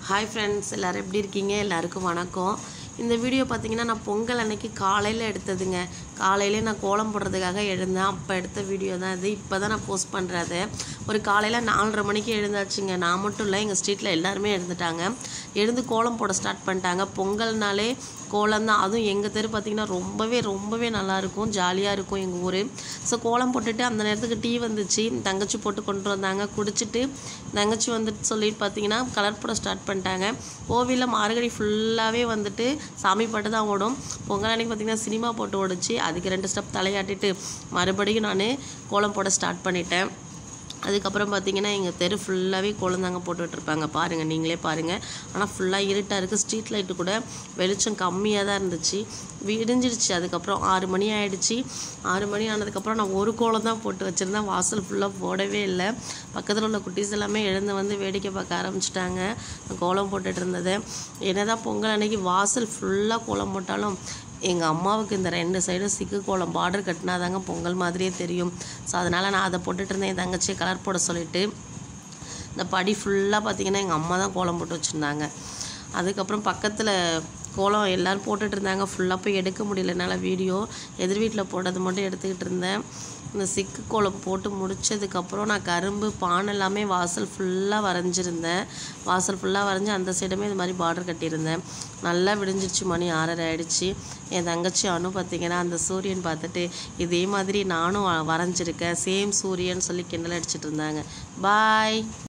hi friends எல்லோரும் எப்படி இருக்கீங்க எல்லாருக்கும் வணக்கம் இந்த வீடியோ பார்த்தீங்கன்னா நான் பொங்கல் அன்னைக்கு காலையில் எடுத்ததுங்க காலையிலே நான் கோலம் போடுறதுக்காக எழுந்தேன் அப்போ எடுத்த வீடியோ தான் இது இப்போ தான் நான் போஸ்ட் பண்ணுறது ஒரு காலையில் நாலரை மணிக்கு எழுந்தாச்சுங்க நான் மட்டும் இல்லை எங்கள் ஸ்ட்ரீட்டில் எல்லாருமே எழுந்துட்டாங்க எழுந்து கோலம் போட ஸ்டார்ட் பண்ணிட்டாங்க பொங்கல்னாலே கோலம் தான் அதுவும் எங்கள் தெரு பார்த்திங்கன்னா ரொம்பவே ரொம்பவே நல்லாயிருக்கும் ஜாலியாக இருக்கும் எங்கள் ஊர் ஸோ கோலம் போட்டுட்டு அந்த நேரத்துக்கு டீ வந்துச்சு தங்கச்சி போட்டு கொண்டு வந்தாங்க குடிச்சிட்டு தங்கச்சி வந்துட்டு சொல்லிட்டு பார்த்தீங்கன்னா கலர் போட ஸ்டார்ட் பண்ணிட்டாங்க கோவிலில் மார்கழி ஃபுல்லாகவே வந்துட்டு சாமி பாட்டு தான் ஓடும் பொங்கல் அன்னைக்கு பார்த்தீங்கன்னா சினிமா போட்டு ஓடுச்சு அதுக்கு ரெண்டு ஸ்டெப் தலையாட்டிட்டு மறுபடியும் நான் கோலம் போட ஸ்டார்ட் பண்ணிட்டேன் அதுக்கப்புறம் பார்த்தீங்கன்னா எங்கள் தெரு ஃபுல்லாகவே குழந்தாங்க போட்டுட்ருப்பாங்க பாருங்கள் நீங்களே பாருங்கள் ஆனால் ஃபுல்லாக இருட்டாக இருக்குது ஸ்ட்ரீட் லைட்டு கூட வெளிச்சம் கம்மியாக தான் இருந்துச்சு விடிஞ்சிருச்சு அதுக்கப்புறம் ஆறு மணி ஆயிடுச்சு ஆறு மணி ஆனதுக்கப்புறம் நான் ஒரு கோலம் தான் போட்டு வச்சுருந்தேன் வாசல் ஃபுல்லாக போடவே இல்லை பக்கத்தில் உள்ள குட்டீஸ் எல்லாமே எழுந்து வந்து வேடிக்கை பார்க்க ஆரம்பிச்சிட்டாங்க நான் கோலம் போட்டுட்டு இருந்தது என்னதான் பொங்கல் அன்னைக்கு வாசல் ஃபுல்லாக கோலம் போட்டாலும் எங்கள் அம்மாவுக்கு இந்த ரெண்டு சைடும் சிக்கு கோலம் பார்டர் கட்டினாதாங்க பொங்கல் மாதிரியே தெரியும் ஸோ அதனால் நான் அதை போட்டுட்டு இருந்தேன் என் தங்கச்சியை கலர் போட சொல்லிட்டு இந்த படி ஃபுல்லாக பார்த்தீங்கன்னா எங்கள் அம்மா தான் கோலம் போட்டு வச்சுருந்தாங்க அதுக்கப்புறம் பக்கத்தில் கோலம் எல்லோரும் போட்டுட்டு இருந்தாங்க ஃபுல்லாக போய் எடுக்க முடியல என்னால் வீடியோ எதிர் வீட்டில் போட்டது மட்டும் எடுத்துக்கிட்டு இருந்தேன் இந்த சிக்கு கோலம் போட்டு முடிச்சதுக்கப்புறம் நான் கரும்பு பானை எல்லாமே வாசல் ஃபுல்லாக வரைஞ்சிருந்தேன் வாசல் ஃபுல்லாக வரைஞ்சி அந்த சைடுமே இது மாதிரி பார்டர் கட்டியிருந்தேன் நல்லா விடிஞ்சிருச்சு மணி ஆறரை ஆயிடுச்சு என் தங்கச்சி அனு பார்த்தீங்கன்னா அந்த சூரியன் பார்த்துட்டு இதே மாதிரி நானும் வ- வரைஞ்சிருக்கேன் சேம் சூரியன் சொல்லி கிண்டல் அடிச்சிட்டு இருந்தாங்க பாய்